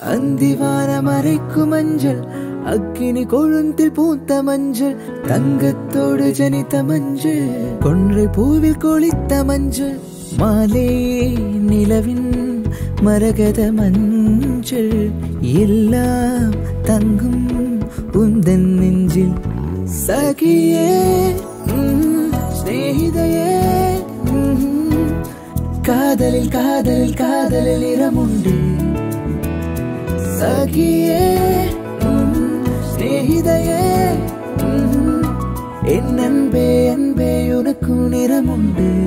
அந்திவான மறைக்கும் மஞ்சள் அக்கினி கொழுந்தில் பூத்த மஞ்சள் தங்கத்தோடு ஜனித்த மஞ்சள் கொன்றை பூவில் கொளித்த மஞ்சள் மாலே நிலவின் மரகத மஞ்சள் எல்லாம் தங்கும் உந்தன் நெஞ்சில் சகியே உம், சிநேகிதையே உம், காதலில் காதலில் காதலில் இரமுண்டு சகியே உம், சிநேகிதையே உம், என் அன்பே அன்பே உனக்கு நிறமுண்டு